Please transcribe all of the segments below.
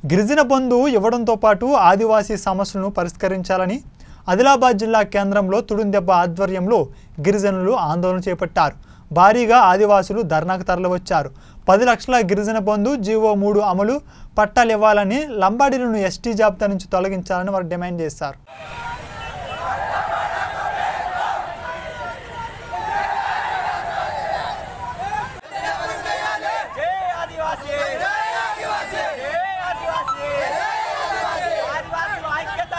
గిరిజన బంధు ఇవ్వడంతో పాటు ఆదివాసీ సమస్యలను పరిష్కరించాలని ఆదిలాబాద్ జిల్లా కేంద్రంలో తుడుందెబ్బ ఆధ్వర్యంలో గిరిజనులు ఆందోళన చేపట్టారు భారీగా ఆదివాసులు ధర్నాకు తరలివచ్చారు పది లక్షల గిరిజన బంధు జీవో మూడు అమలు పట్టాలు ఇవ్వాలని లంబాడీలను ఎస్టీ జాబితా నుంచి తొలగించాలని వారు డిమాండ్ చేశారు జై ఆదివాసీ జై ఆదివాసీ జై ఆదివాసీ ఆదివాసుల ఐక్యత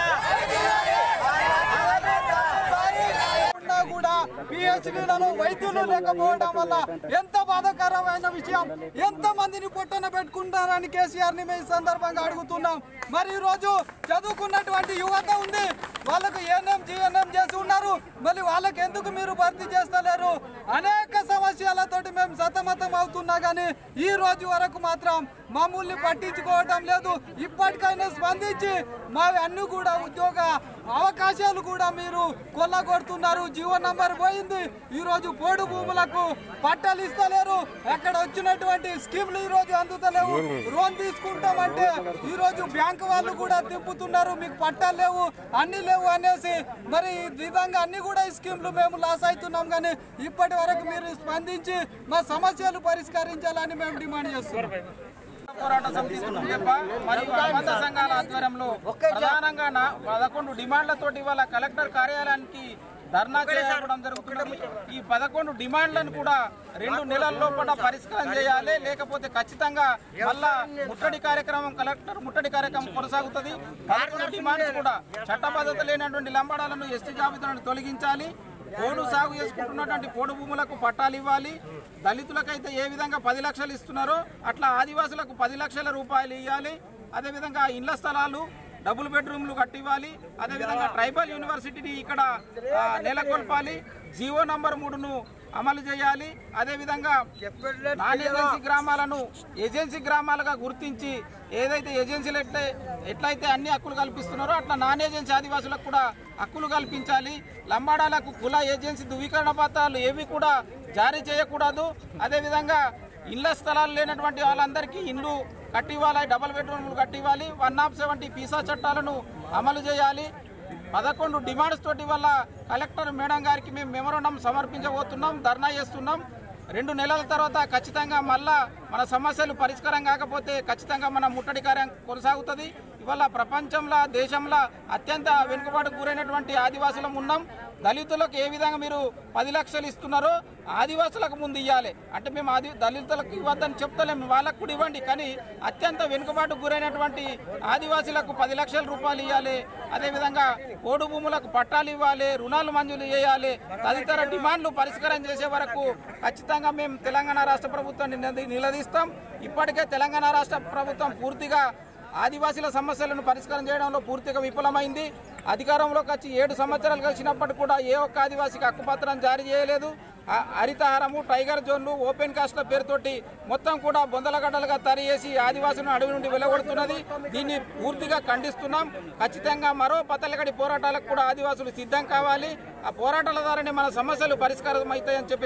ఉన్నా కూడా పిహెచ్డీలలో వైద్యులు లేకపోవడం వల్ల ఎంత బాధాకరమైన విషయం ఎంత మందిని పొట్టన పెట్టుకుంటారని కేసీఆర్ ని మేము ఈ సందర్భంగా అడుగుతున్నాం మరి ఈ రోజు చదువుకున్నటువంటి యువత ఉంది వాళ్ళకు ఏఎన్ఎం జిఎన్ఎం చేసి ఉన్నారు మరి వాళ్ళకి ఎందుకు మీరు భర్తీ చేస్తలేరు అనేక సమస్యలతోటి మేము సతమతం అవుతున్నా కానీ ఈ రోజు వరకు మాత్రం మమ్మల్ని పట్టించుకోవడం లేదు ఇప్పటికైనా స్పందించి మా అన్ని కూడా ఉద్యోగ అవకాశాలు కూడా మీరు కొల్లగొడుతున్నారు జీవో నంబర్ పోయింది ఈ రోజు పోడు భూములకు పట్టాలు ఇస్తలేరు అక్కడ వచ్చినటువంటి స్కీమ్లు ఈ రోజు అందుతలేవు లోన్ తీసుకుంటామంటే ఈ రోజు బ్యాంక్ వాళ్ళు కూడా తిప్పుతున్నారు మీకు పట్టాలు లేవు అన్ని లేవు అనేసి మరి ఈ విధంగా అన్ని కూడా ఈ స్కీమ్లు మేము లాస్ అవుతున్నాం కానీ ఇప్పటి వరకు మీరు స్పందించి మా సమస్యలు పరిష్కరించాలని మేము డిమాండ్ చేస్తున్నాం పోరాట సమితి తుండెప్ప మరియు అనుబంధ సంఘాల ఆధ్వర్యంలో ప్రధానంగా నా పదకొండు డిమాండ్లతోటి ఇవాళ కలెక్టర్ కార్యాలయానికి ధర్నా చేయడం జరుగుతున్నది ఈ పదకొండు డిమాండ్లను కూడా రెండు నెలల లోపల పరిష్కారం చేయాలి లేకపోతే ఖచ్చితంగా మళ్ళా ముట్టడి కార్యక్రమం కలెక్టర్ ముట్టడి కార్యక్రమం కొనసాగుతుంది పదకొండు డిమాండ్స్ కూడా చట్టబద్ధత లేనటువంటి లంబాడాలను ఎస్టీ జాబితాలను తొలగించాలి పోడు సాగు చేసుకుంటున్నటువంటి పోడు భూములకు పట్టాలు ఇవ్వాలి దళితులకైతే ఏ విధంగా పది లక్షలు ఇస్తున్నారో అట్లా ఆదివాసులకు పది లక్షల రూపాయలు ఇవ్వాలి అదేవిధంగా ఇండ్ల స్థలాలు డబుల్ బెడ్రూమ్లు కట్టివ్వాలి అదేవిధంగా ట్రైబల్ యూనివర్సిటీని ఇక్కడ ఆ, నెలకొల్పాలి జియో నంబర్ మూడును అమలు చేయాలి అదేవిధంగా నాన్ ఏజెన్సీ గ్రామాలను ఏజెన్సీ గ్రామాలుగా గుర్తించి ఏదైతే ఏజెన్సీలు ఎట్లే ఎట్లయితే అన్ని హక్కులు కల్పిస్తున్నారో అట్లా నాన్ ఏజెన్సీ ఆదివాసులకు కూడా హక్కులు కల్పించాలి లంబాడాలకు కుల ఏజెన్సీ ధృవీకరణ పత్రాలు ఏవి కూడా జారీ చేయకూడదు అదేవిధంగా ఇళ్ల స్థలాలు లేనటువంటి వాళ్ళందరికీ ఇండ్లు కట్టివ్వాలి డబల్ బెడ్రూమ్లు కట్టివ్వాలి వన్ ఆఫ్ సెవెంటీ పీసా చట్టాలను అమలు చేయాలి పదకొండు డిమాండ్స్ తోటి వల్ల కలెక్టర్ మేడం గారికి మేము మెమోరండం సమర్పించబోతున్నాం ధర్నా చేస్తున్నాం రెండు నెలల తర్వాత ఖచ్చితంగా మళ్ళా మన సమస్యలు పరిష్కారం కాకపోతే ఖచ్చితంగా మన ముట్టడి కార్యం కొనసాగుతుంది ఇవాళ ప్రపంచంలో దేశంలో అత్యంత వెనుకబాటుకు గురైనటువంటి ఆదివాసులం ఉన్నాం దళితులకు ఏ విధంగా మీరు పది లక్షలు ఇస్తున్నారో ఆదివాసులకు ముందు ఇవ్వాలి అంటే మేము ఆది దళితులకు ఇవ్వద్దని చెప్తలేము వాళ్ళకు కూడా ఇవ్వండి కానీ అత్యంత వెనుకబాటుకు గురైనటువంటి ఆదివాసులకు పది లక్షల రూపాయలు ఇవ్వాలి అదేవిధంగా పోడు భూములకు పట్టాలు ఇవ్వాలి రుణాలు మంజూరు చేయాలి తదితర డిమాండ్లు పరిష్కారం చేసే వరకు ఖచ్చితంగా మేము తెలంగాణ రాష్ట్ర ప్రభుత్వాన్ని నిలదీ- నిలదీస్తాం ఇప్పటికే తెలంగాణ రాష్ట్ర ప్రభుత్వం పూర్తిగా ఆదివాసీల సమస్యలను పరిష్కారం చేయడంలో పూర్తిగా విఫలమైంది అధికారంలోకి వచ్చి ఏడు సంవత్సరాలు కలిసినప్పటికీ కూడా ఏ ఒక్క ఆదివాసీకి హక్కుపత్రం జారీ చేయలేదు ఆ- హరితహారము టైగర్ జోన్లు ఓపెన్ కాస్ట్ల పేరుతోటి మొత్తం కూడా బొందలగడ్డలుగా తరిచేసి ఆదివాసులను అడవి నుండి వెలగొడుతున్నది దీన్ని పూర్తిగా ఖండిస్తున్నాం ఖచ్చితంగా మరో పతలగడి పోరాటాలకు కూడా ఆదివాసులు సిద్ధం కావాలి ఆ పోరాటాల ద్వారానే మన సమస్యలు పరిష్కారం అవుతాయని చెప్పి